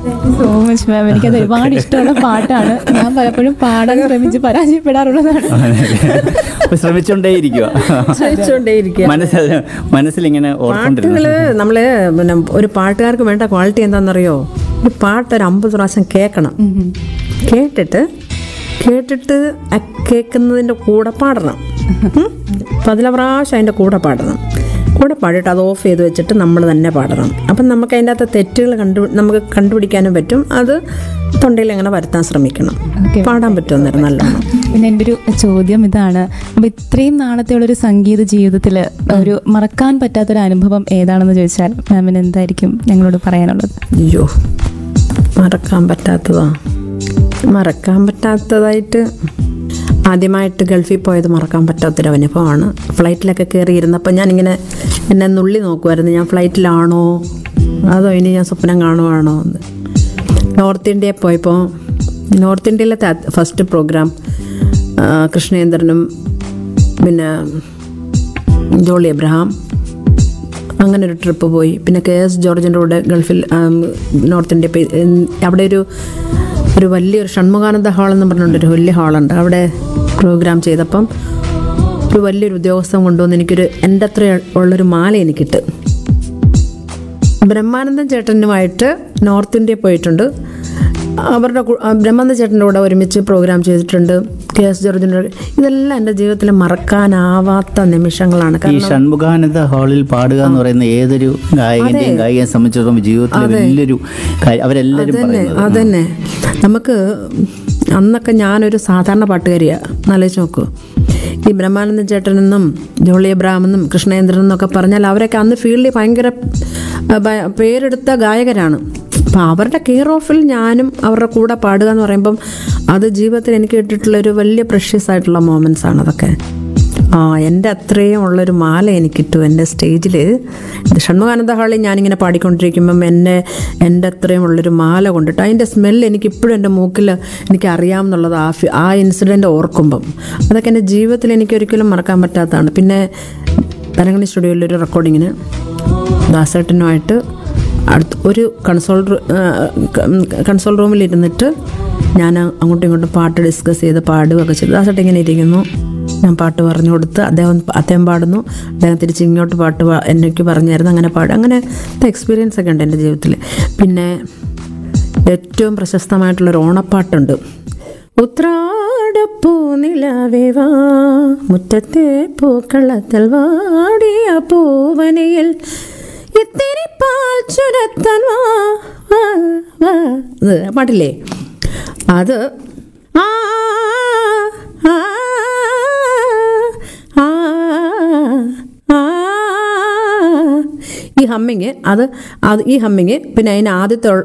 So much ma'am എനിക്കത് ഒരുപാട് ഇഷ്ടമുള്ള പാട്ടാണ് ഞാൻ പലപ്പോഴും പാടാൻ ശ്രമിച്ച് പരാജയപ്പെടാറുള്ളതാണ് അപ്പൊ ശ്രമിച്ചുകൊണ്ടേയിരിക്കുക ശ്രമിച്ചുകൊണ്ടേയിരിക്കുക മനസ്സിൽ മനസ്സിലിങ്ങനെ ഓർക്കൊണ്ടിരുന്നു പാട്ടുകള് നമ്മള് പിന്നെ ഒരു പാട്ടുകാർക്ക് വേണ്ട ക്വാളിറ്റി എന്താണെന്നറിയോ ഒരു പാട്ട് ഒരു അമ്പത് പ്രാവശ്യം കേൾക്കണം കേട്ടിട്ട് കേട്ടിട്ട് ആ കേൾക്കുന്നതിൻ്റെ കൂടെ പാടണം ഉം. പതില പ്രാവശ്യം അതിൻ്റെ കൂടെ പാടണം കൂടെ പാടിയിട്ട് അത് ഓഫ് ചെയ്ത് വെച്ചിട്ട് നമ്മൾ തന്നെ പാടണം അപ്പം നമുക്ക് അതിൻ്റെ അകത്ത് തെറ്റുകൾ കണ്ടു നമുക്ക് കണ്ടുപിടിക്കാനും പറ്റും അത് തൊണ്ടയിൽ അങ്ങനെ വരുത്താൻ ശ്രമിക്കണം Okay. പാടാൻ പറ്റും അന്നേരം നല്ലോണം പിന്നെ എൻ്റെ ഒരു ചോദ്യം ഇതാണ് അപ്പൊ ഇത്രയും നാളത്തെയുള്ള ഒരു സംഗീത ജീവിതത്തിൽ ഒരു മറക്കാൻ പറ്റാത്തൊരു അനുഭവം ഏതാണെന്ന് ചോദിച്ചാൽ മാമിന് എന്തായിരിക്കും ഞങ്ങളോട് പറയാനുള്ളത് അയ്യോ മറക്കാൻ പറ്റാത്തതാ മറക്കാൻ പറ്റാത്തതായിട്ട് ആദ്യമായിട്ട് ഗൾഫിൽ പോയത് മറക്കാൻ പറ്റാത്തൊരു അനുഭവമാണ് ഫ്ലൈറ്റിലൊക്കെ കയറി ഇരുന്നപ്പോൾ ഞാനിങ്ങനെ എന്നെ നുള്ളി നോക്കുമായിരുന്നു ഞാൻ ഫ്ലൈറ്റിലാണോ അതോ ഇനി ഞാൻ സ്വപ്നം കാണുവാണോ എന്ന് നോർത്ത് ഇന്ത്യയിൽ പോയപ്പോൾ നോർത്ത് ഇന്ത്യയിലത്തെ ഫസ്റ്റ് പ്രോഗ്രാം കൃഷ്ണേന്ദ്രനും പിന്നെ ജോളി എബ്രഹാം അങ്ങനെ ഒരു ട്രിപ്പ് പോയി പിന്നെ കെ എസ് ജോർജിൻ്റെ കൂടെ ഗൾഫിൽ ആം, നോർത്ത് ഇന്ത്യ പോയി. ഉം, അവിടെ ഒരു ഒരു വലിയൊരു ഷൺമുഖാനന്ദ ഹാൾ എന്ന് പറഞ്ഞുകൊണ്ട് ഒരു വലിയ ഹാളുണ്ട് അവിടെ പ്രോഗ്രാം ചെയ്തപ്പം ഒരു വലിയൊരു ഉദ്യോഗസ്ഥൻ കൊണ്ടുവന്ന് എനിക്കൊരു എൻ്റെ അത്ര ഉള്ളൊരു മാല എനിക്കിട്ട് ബ്രഹ്മാനന്ദൻ ചേട്ടനുമായിട്ട് നോർത്ത് ഇന്ത്യ പോയിട്ടുണ്ട് അവരുടെ കൂ- ആ ബ്രഹ്മാനന്ദ ചേട്ടൻ്റെ കൂടെ ഒരുമിച്ച് പ്രോഗ്രാം ചെയ്തിട്ടുണ്ട് കെ എസ് ജോർജിൻ്റെ കൂടെ. ഇതെല്ലാം എൻ്റെ ജീവിതത്തിൽ മറക്കാനാവാത്ത നിമിഷങ്ങളാണ് ഈ കാരണം ഷൺമുഖാനന്ദ ഹാളിൽ പാടുക എന്ന് പറയുന്ന ഏതൊരു ഗായകന്റെയും ഗായികയെ സംബന്ധിച്ചിടത്തോളം ജീവിതത്തിലെ വലിയൊരു കാര്യം അവരെല്ലാവരും അതന്നെ പറയുന്നത് അതന്നെ നമുക്ക് അന്നൊക്കെ ഞാനൊരു സാധാരണ പാട്ടുകാരിയാണ് ആലോചിച്ച് നോക്കൂ ഈ ബ്രഹ്മാനന്ദ ചേട്ടനെന്നും ജോളി എബ്രാമെന്നും കൃഷ്ണേന്ദ്രൻ എന്നൊക്കെ പറഞ്ഞാൽ അവരൊക്കെ അന്ന് ഫീൽഡിൽ ഭയങ്കര ആ, ഭയ- പേരെടുത്ത ഗായകരാണ് അപ്പം അവരുടെ കെയർ ഓഫിൽ ഞാനും അവരുടെ കൂടെ പാടുക എന്ന് പറയുമ്പം അത് ജീവിതത്തിൽ എനിക്ക് കിട്ടിയിട്ടുള്ള ഒരു വലിയ പ്രഷ്യസ് ആയിട്ടുള്ള മൊമെൻറ്റ്സ് ആണ് അതൊക്കെ ആ എൻ്റെ അത്രയും ഉള്ളൊരു മാല എനിക്കിട്ടു എൻ്റെ സ്റ്റേജിൽ ഷൺമുഖാനന്ദ ഹാളിൽ ഞാനിങ്ങനെ പാടിക്കൊണ്ടിരിക്കുമ്പം എന്നെ എൻ്റെ അത്രയും ഉള്ളൊരു മാല കൊണ്ടിട്ട് അതിൻ്റെ സ്മെല്ല് എനിക്ക് ഇപ്പോഴും എൻ്റെ മൂക്കിൽ എനിക്ക് അറിയാമെന്നുള്ളത് ആ ഫി- ആ ഇൻസിഡൻറ്റ് ഓർക്കുമ്പം അതൊക്കെ എൻ്റെ ജീവിതത്തിൽ എനിക്ക് ഒരിക്കലും മറക്കാൻ പറ്റാത്തതാണ് പിന്നെ തരങ്ങണി സ്റ്റുഡിയോയിലൊരു റെക്കോർഡിങ്ങിന് ദാസേട്ടനുമായിട്ട് അടുത്ത് ഒരു കൺസോൾ റൂ- ആ, ക- കൺസോൾ റൂമിൽ ഇരുന്നിട്ട് ഞാൻ അങ്ങോട്ടും ഇങ്ങോട്ടും പാട്ട് ഡിസ്കസ് ചെയ്ത് പാടുകയൊക്കെ ചെയ്തു ദാസേട്ടൻ ഇങ്ങനെ ഇരിക്കുന്നു ഞാൻ പാട്ട് പറഞ്ഞു കൊടുത്ത് അദ്ദേഹം അദ്ദേഹം പാടുന്നു അദ്ദേഹം തിരിച്ച് ഇങ്ങോട്ട് പാട്ട് പാ- എനിക്ക് പറഞ്ഞായിരുന്നു അങ്ങനെ പാടും അങ്ങനെ എക്സ്പീരിയൻസ് ഒക്കെ ഉണ്ട് എൻ്റെ ജീവിതത്തിൽ പിന്നെ ഏറ്റവും പ്രശസ്തമായിട്ടുള്ളൊരു ഓണപ്പാട്ടുണ്ട് ഉത്രാടപ്പൂ നിലവേവാ മുറ്റത്തെ പൂക്കളത്തിൽ വാടിയ പൂവനയിൽ ഇത്തിരി പാൽ ചുരത്തൻ വാ, വാ, വാ. ഇത് പാട്ടില്ലേ അത് ആ ആ ആ ആ ഈ ഹമ്മിങ് അത് അത് ഈ ഹമ്മിങ് പിന്നെ അതിന് ആദ്യത്തെ